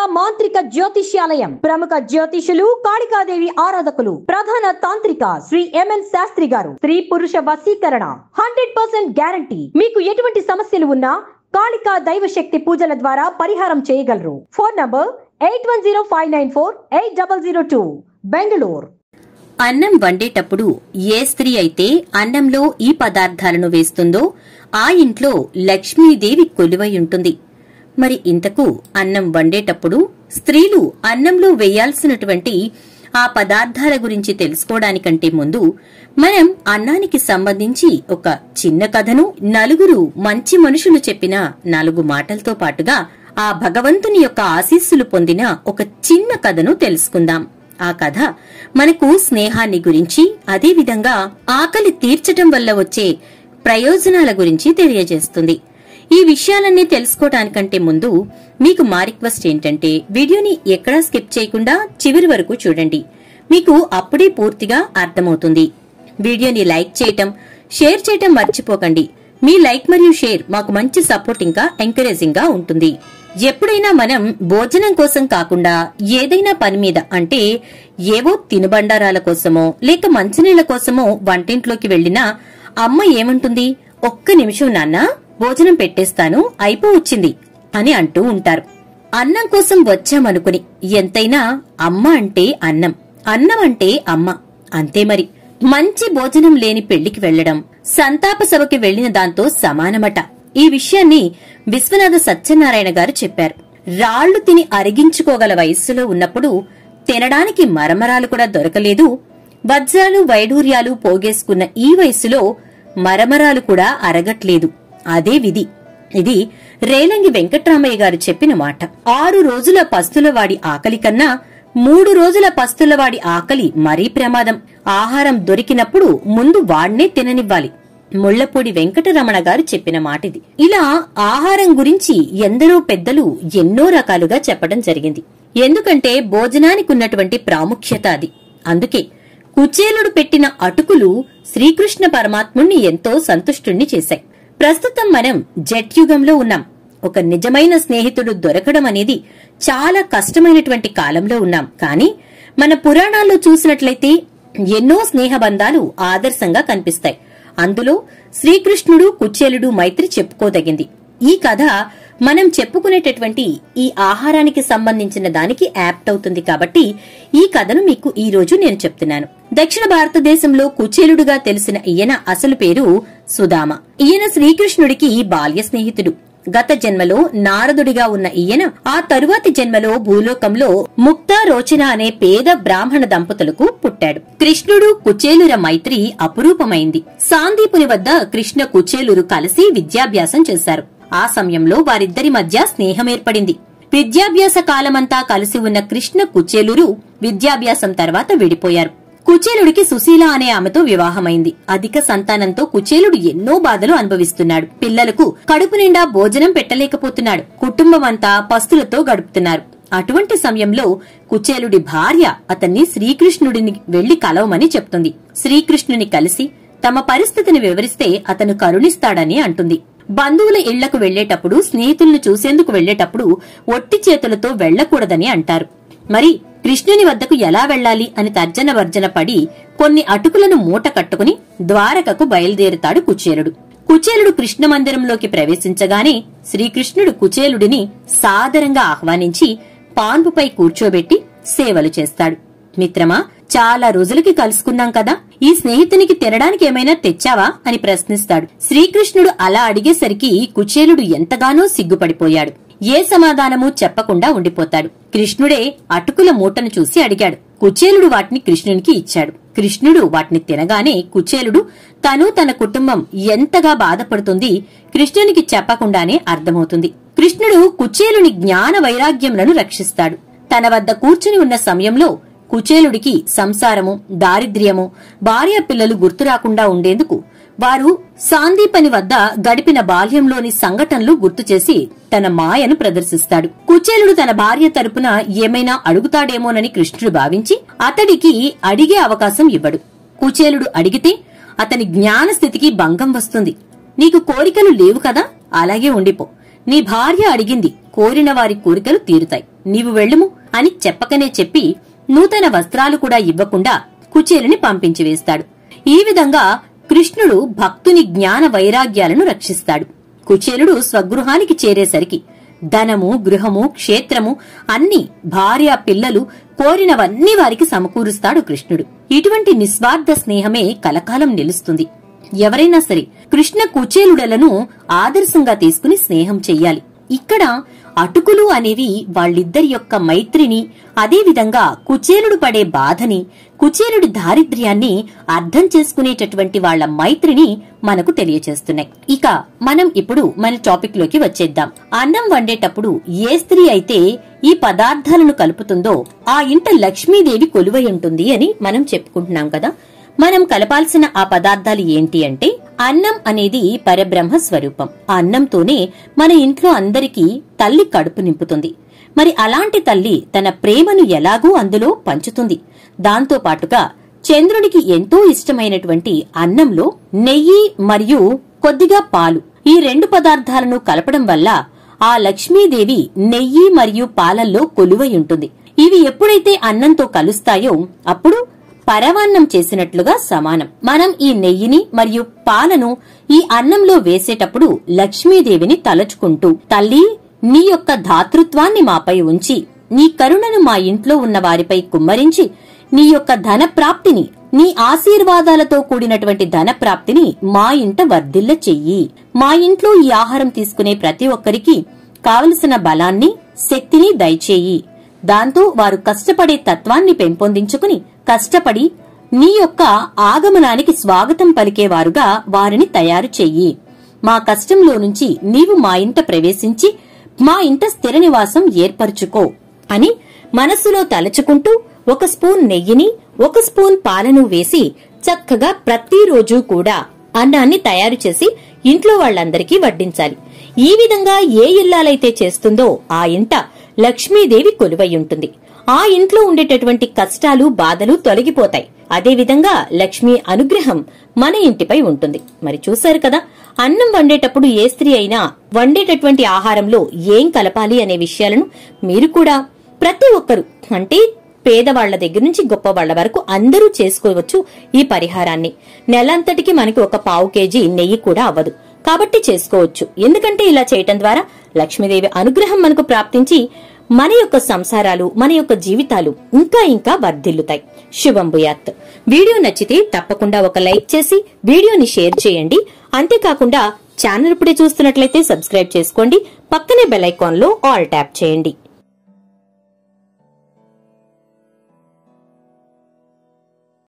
మాంత్రిక జ్యోతిష్యాలయం ప్రముఖ జ్యోతిషులు కాళికాదేవి ఆరాధకులు ప్రధాన తాంత్రిక శ్రీ ఎంఎన్ శాస్త్రి గారు స్త్రీ పురుష వశీకరణ హండ్రెడ్ పర్సెంట్ గ్యారంటీ మీకు ఎటువంటి సమస్యలు ఉన్నా కాళికా దైవ శక్తి పూజల ద్వారా పరిహారం చేయగలరు phone number eight one zero five nine four eight double zero two Bengaluru అన్నం వండేటప్పుడు ఏ స్త్రీ అయితే అన్నంలో ఈ పదార్థాలను వేస్తుందో ఆ ఇంట్లో లక్ష్మీదేవి కొలువై ఉంటుంది మరి ఇంతకు అన్నం వండేటప్పుడు స్త్రీలు అన్నంలో వేయాల్సినటువంటి ఆ పదార్థాల గురించి తెలుసుకోవడానికంటే ముందు మనం అన్నానికి సంబంధించి ఒక చిన్న కథను నలుగురు మంచి మనుషులు చెప్పిన నాలుగు మాటలతో పాటుగా ఆ భగవంతుని యొక్క ఆశీస్సులు పొందిన ఒక చిన్న కథను తెలుసుకుందాం ఆ కథ మనకు స్నేహాన్ని గురించి అదేవిధంగా ఆకలి తీర్చటం వల్ల వచ్చే ప్రయోజనాల గురించి తెలియజేస్తుంది ఈ విషయాలన్నీ తెలుసుకోవడానికంటే ముందు మీకు మా రిక్వెస్ట్ ఏంటంటే వీడియోని ఎక్కడా స్కిప్ చేయకుండా చివరి వరకు చూడండి మీకు అప్పుడే పూర్తిగా అర్థమవుతుంది వీడియోని లైక్ చేయటం షేర్ చేయటం మర్చిపోకండి మీ లైక్ మరియు షేర్ మాకు మంచి సపోర్ట్ ఇంకా ఎంకరేజింగ్ గా ఉంటుంది ఎప్పుడైనా మనం భోజనం కోసం కాకుండా ఏదైనా పని మీద అంటే ఏవో తినుబండారాల కోసమో లేక మంచినీళ్ల కోసమో వంటింట్లోకి వెళ్లినా అమ్మ ఏమంటుంది ఒక్క నిమిషం నాన్న భోజనం పెట్టేస్తాను అయిపోవచ్చింది అని అంటూ ఉంటారు అన్నం కోసం వచ్చామనుకుని ఎంతైనా అమ్మ అంటే అన్నం అన్నం అంటే అమ్మ అంతే మరి మంచి భోజనం లేని పెళ్లికి వెళ్లడం సంతాప సభకి వెళ్లిన దాంతో సమానమట ఈ విషయాన్ని విశ్వనాథ సత్యనారాయణ గారు చెప్పారు రాళ్లు తిని అరిగించుకోగల వయస్సులో ఉన్నప్పుడు తినడానికి మరమరాలు కూడా దొరకలేదు వజ్రాలు వైడూర్యాలు పోగేసుకున్న ఈ వయస్సులో మరమరాలు కూడా అరగట్లేదు అదే విధి ఇది రేలంగి వెంకట్రామయ్య గారు చెప్పిన మాట ఆరు రోజుల పస్తులవాడి ఆకలి కన్నా మూడు రోజుల పస్తులవాడి ఆకలి మరీ ప్రమాదం ఆహారం దొరికినప్పుడు ముందు వాడ్నే తిననివ్వాలి ముళ్లపూడి వెంకటరమణ గారు చెప్పిన మాటిది ఇలా ఆహారం గురించి ఎందరో పెద్దలు ఎన్నో రకాలుగా చెప్పడం జరిగింది ఎందుకంటే భోజనానికి ఉన్నటువంటి ప్రాముఖ్యత అది అందుకే కుచేలుడు పెట్టిన అటుకులు శ్రీకృష్ణ పరమాత్ముణ్ణి ఎంతో సంతుష్టుణ్ణి చేశాయి ప్రస్తుతం మనం జెట్ యుగంలో ఉన్నాం ఒక నిజమైన స్నేహితుడు దొరకడం అనేది చాలా కష్టమైనటువంటి కాలంలో ఉన్నాం కానీ మన పురాణాల్లో చూసినట్లయితే ఎన్నో స్నేహ బంధాలు ఆదర్శంగా కనిపిస్తాయి అందులో శ్రీకృష్ణుడు కుచేలుడు మైత్రి చెప్పుకోదగింది ఈ కథ మనం చెప్పుకునేటటువంటి ఈ ఆహారానికి సంబంధించిన దానికి యాప్ట్ అవుతుంది కాబట్టి ఈ కథను మీకు ఈ రోజు నేను చెప్తున్నాను దక్షిణ భారతదేశంలో కుచేలుడుగా తెలిసిన ఈయన అసలు పేరు సుధామ ఈయన శ్రీకృష్ణుడికి బాల్య స్నేహితుడు గత జన్మలో నారదుడిగా ఉన్న ఈయన ఆ తరువాతి జన్మలో భూలోకంలో ముక్తా రోచన అనే పేద బ్రాహ్మణ దంపతులకు పుట్టాడు కృష్ణుడు కుచేలుర మైత్రి అపురూపమైంది సాందీపుని వద్ద కృష్ణ కుచేలురు కలిసి విద్యాభ్యాసం చేశారు ఆ సమయంలో వారిద్దరి మధ్య స్నేహం ఏర్పడింది విద్యాభ్యాస కాలమంతా కలిసి ఉన్న కృష్ణ కుచేలురు విద్యాభ్యాసం తర్వాత విడిపోయారు కుచేలుడికి సుశీల అనే ఆమెతో వివాహమైంది అధిక సంతానంతో కుచేలుడు ఎన్నో బాధలు అనుభవిస్తున్నాడు పిల్లలకు కడుపు నిండా భోజనం పెట్టలేకపోతున్నాడు కుటుంబమంతా పస్తులతో గడుపుతున్నారు అటువంటి సమయంలో కుచేలుడి భార్య అతన్ని శ్రీకృష్ణుడిని వెళ్లి కలవమని చెప్తుంది శ్రీకృష్ణుని కలిసి తమ పరిస్థితిని వివరిస్తే అతను కరుణిస్తాడని అంటుంది బంధువుల ఇళ్లకు వెళ్లేటప్పుడు స్నేహితులను చూసేందుకు వెళ్లేటప్పుడు ఒట్టి చేతులతో వెళ్లకూడదని అంటారు మరి కృష్ణుని వద్దకు ఎలా వెళ్ళాలి అని తర్జన భర్జన పడి కొన్ని అటుకులను మూట కట్టుకుని ద్వారకకు బయలుదేరుతాడు కుచేలుడు కుచేలుడు కృష్ణ మందిరంలోకి ప్రవేశించగానే శ్రీకృష్ణుడు కుచేలుడిని సాదరంగా ఆహ్వానించి పాన్పుపై కూర్చోబెట్టి సేవలు చేస్తాడు మిత్రమా చాలా రోజులకి కలుసుకున్నాం కదా ఈ స్నేహితునికి తినడానికి ఏమైనా తెచ్చావా అని ప్రశ్నిస్తాడు శ్రీకృష్ణుడు అలా అడిగేసరికి కుచేలుడు ఎంతగానో సిగ్గుపడిపోయాడు ఏ సమాధానము చెప్పకుండా ఉండిపోతాడు కృష్ణుడే అటుకుల మూటను చూసి అడిగాడు కుచేలుడు వాటిని కృష్ణునికి ఇచ్చాడు కృష్ణుడు వాటిని తినగానే కుచేలుడు తను తన కుటుంబం ఎంతగా బాధపడుతుంది కృష్ణునికి చెప్పకుండానే అర్థమవుతుంది కృష్ణుడు కుచేలుని జ్ఞాన వైరాగ్యములను రక్షిస్తాడు తన వద్ద కూర్చుని ఉన్న సమయంలో కుచేలుడికి సంసారము దారిద్ర్యము భార్య పిల్లలు గుర్తు రాకుండా ఉండేందుకు వారు సాందీపని వద్ద గడిపిన బాల్యంలోని సంఘటనలు గుర్తు చేసి తన మాయను ప్రదర్శిస్తాడు కుచేలుడు తన భార్య తరపున ఏమైనా అడుగుతాడేమోనని కృష్ణుడు భావించి అతడికి అడిగే అవకాశం ఇవ్వడు కుచేలుడు అడిగితే అతని జ్ఞాన స్థితికి భంగం వస్తుంది నీకు కోరికలు లేవు కదా అలాగే ఉండిపో నీ భార్య అడిగింది కోరిన వారి కోరికలు తీరుతాయి నీవు వెళ్ళుము అని చెప్పకనే చెప్పి నూతన వస్త్రాలు కూడా ఇవ్వకుండా కుచేలుని పంపించి వేస్తాడు ఈ విధంగా కృష్ణుడు భక్తుని జ్ఞాన వైరాగ్యాలను రక్షిస్తాడు కుచేలుడు స్వగృహానికి చేరేసరికి ధనము గృహము క్షేత్రము అన్ని భార్య పిల్లలు కోరినవన్నీ వారికి సమకూరుస్తాడు కృష్ణుడు ఇటువంటి నిస్వార్థ స్నేహమే కలకాలం నిలుస్తుంది ఎవరైనా సరే కృష్ణ కుచేలుడలను ఆదర్శంగా తీసుకుని స్నేహం చెయ్యాలి ఇక్కడ అటుకులు అనేవి వాళ్ళిద్దరి యొక్క మైత్రిని అదేవిధంగా కుచేలుడు పడే బాధని కుచేలుడి దారిద్ర్యాన్ని అర్థం చేసుకునేటటువంటి వాళ్ళ మైత్రిని మనకు తెలియచేస్తున్నాయి ఇక మనం ఇప్పుడు మన టాపిక్ లోకి వచ్చేద్దాం అన్నం వండేటప్పుడు ఏ స్త్రీ అయితే ఈ పదార్థాలను కలుపుతుందో ఆ ఇంట లక్ష్మీదేవి కొలువై ఉంటుంది అని మనం చెప్పుకుంటున్నాం కదా మనం కలపాల్సిన ఆ పదార్థాలు ఏంటి అంటే అన్నం అనేది పరబ్రహ్మ స్వరూపం ఆ అన్నంతోనే మన ఇంట్లో అందరికీ తల్లి కడుపు నింపుతుంది మరి అలాంటి తల్లి తన ప్రేమను ఎలాగూ అందులో పంచుతుంది దాంతో పాటుగా చంద్రుడికి ఎంతో ఇష్టమైనటువంటి అన్నంలో నెయ్యి మరియు కొద్దిగా పాలు ఈ రెండు పదార్థాలను కలపడం వల్ల ఆ లక్ష్మీదేవి నెయ్యి మరియు పాలల్లో కొలువై ఉంటుంది ఇవి ఎప్పుడైతే అన్నంతో కలుస్తాయో అప్పుడు పరవాన్నం చేసినట్లుగా సమానం మనం ఈ నెయ్యిని మరియు పాలను ఈ అన్నంలో వేసేటప్పుడు లక్ష్మీదేవిని తలచుకుంటూ తల్లి నీ యొక్క ధాతృత్వాన్ని మాపై ఉంచి నీ కరుణను మా ఇంట్లో ఉన్న వారిపై కుమ్మరించి నీ యొక్క ధన ప్రాప్తిని నీ ఆశీర్వాదాలతో కూడినటువంటి ధన ప్రాప్తిని మా ఇంట వర్ధిల్ల చెయ్యి మా ఇంట్లో ఈ ఆహారం తీసుకునే ప్రతి ఒక్కరికి కావలసిన బలాన్ని శక్తిని దయచేయి దాంతో వారు కష్టపడే తత్వాన్ని పెంపొందించుకుని కష్టపడి నీ యొక్క ఆగమనానికి స్వాగతం పలికేవారుగా వారిని తయారు చెయ్యి మా కష్టంలో నుంచి నీవు మా ఇంట ప్రవేశించి మా ఇంట స్థిర నివాసం ఏర్పరచుకో అని మనస్సులో తలచుకుంటూ ఒక స్పూన్ నెయ్యిని ఒక స్పూన్ పాలను వేసి చక్కగా ప్రతిరోజు కూడా అన్నాన్ని తయారు చేసి ఇంట్లో వాళ్ళందరికీ వడ్డించాలి ఈ విధంగా ఏ ఇల్లాలైతే చేస్తుందో ఆ ఇంట లక్ష్మీదేవి కొలువై ఉంటుంది ఆ ఇంట్లో ఉండేటటువంటి కష్టాలు బాధలు తొలగిపోతాయి అదేవిధంగా లక్ష్మీ అనుగ్రహం మన ఇంటిపై ఉంటుంది మరి చూశారు కదా అన్నం వండేటప్పుడు ఏ స్త్రీ అయినా వండేటటువంటి ఆహారంలో ఏం కలపాలి అనే విషయాలను మీరు కూడా ప్రతి ఒక్కరు అంటే పేదవాళ్ల దగ్గర నుంచి గొప్పవాళ్ల వరకు అందరూ చేసుకోవచ్చు ఈ పరిహారాన్ని నెలంతటికి మనకి ఒక పావు కేజీ నెయ్యి కూడా అవ్వదు కాబట్టి చేసుకోవచ్చు ఎందుకంటే ఇలా చేయటం ద్వారా లక్ష్మీదేవి అనుగ్రహం మనకు ప్రాప్తించి మన యొక్క సంసారాలు మన యొక్క జీవితాలు ఇంకా ఇంకా వర్ధిల్లుతాయి శుభం భూయాత్ వీడియో నచ్చితే తప్పకుండా ఒక లైక్ చేసి వీడియోని షేర్ చేయండి అంతేకాకుండా ఛానల్ ఇప్పుడే చూస్తున్నట్లయితే సబ్స్క్రైబ్ చేసుకోండి పక్కనే బెల్ ఐకాన్ లో ఆల్ ట్యాప్ చేయండి